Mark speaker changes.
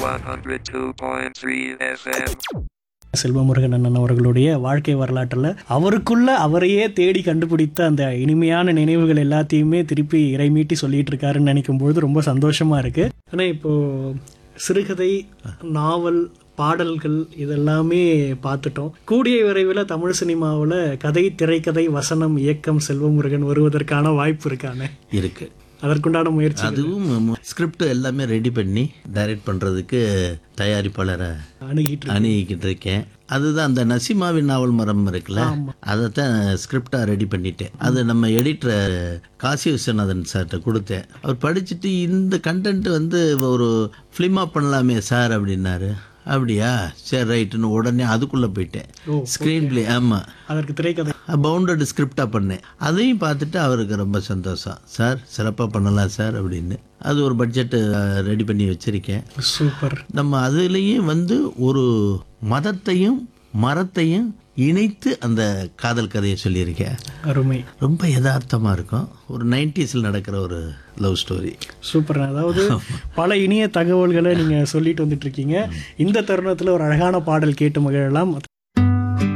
Speaker 1: 102.3 FM.
Speaker 2: Selvamurugan அண்ணன் அவர்களுடைய வாழ்க்கை வரலாற்றில் அவருக்குள்ள அவரையே தேடி கண்டுபிடித்த அந்த இனிமையான நினைவுகள் எல்லாத்தையுமே திருப்பி இறைமீட்டி சொல்லிட்டு இருக்காருன்னு நினைக்கும் பொழுது ரொம்ப சந்தோஷமா இருக்கு ஆனால் இப்போ சிறுகதை நாவல் பாடல்கள் இதெல்லாமே பார்த்துட்டோம் கூடிய விரைவில் தமிழ் சினிமாவில் கதை திரைக்கதை வசனம் இயக்கம் செல்வமுருகன் வருவதற்கான வாய்ப்பு இருக்கானே
Speaker 3: இருக்கு
Speaker 2: அதற்குண்டான முயற்சி
Speaker 3: அதுவும் ஸ்கிரிப்ட் எல்லாமே ரெடி பண்ணி டைரக்ட் பண்ணுறதுக்கு தயாரிப்பாளரை
Speaker 2: அணுகிட்டு இருக்கு.
Speaker 3: அணுகிக்கிட்டு இருக்கேன் அதுதான் அந்த நசிமாவின் நாவல் மரம் இருக்குல்ல அதைத்தான் ஸ்கிரிப்டாக ரெடி பண்ணிட்டேன் அது நம்ம எடிட்டர் காசி விஸ்வநாதன் சார்கிட்ட கொடுத்தேன் அவர் படிச்சுட்டு இந்த கண்டென்ட் வந்து ஒரு ஃபிலிமாக பண்ணலாமே சார் அப்படின்னாரு அப்படியா சரி ரைட்டுன்னு உடனே அதுக்குள்ளே போயிட்டேன் ஸ்க்ரீன் பிளே ஆமாம்
Speaker 2: அதற்கு திரைக்கதை
Speaker 3: பவுண்டட் ஸ்கிரிப்டாக பண்ணேன் அதையும் பார்த்துட்டு அவருக்கு ரொம்ப சந்தோஷம் சார் சிறப்பாக பண்ணலாம் சார் அப்படின்னு அது ஒரு பட்ஜெட்டு ரெடி பண்ணி வச்சுருக்கேன்
Speaker 2: சூப்பர்
Speaker 3: நம்ம அதுலேயும் வந்து ஒரு மதத்தையும் மரத்தையும் இணைத்து அந்த காதல் கதையை சொல்லியிருக்கேன்
Speaker 2: அருமை
Speaker 3: ரொம்ப யதார்த்தமாக இருக்கும் ஒரு நைன்டிஸில் நடக்கிற ஒரு லவ் ஸ்டோரி
Speaker 2: சூப்பர் அதாவது பல இனிய தகவல்களை நீங்க சொல்லிட்டு வந்துட்டு இருக்கீங்க இந்த தருணத்துல ஒரு அழகான பாடல் கேட்டு மகிழலாம்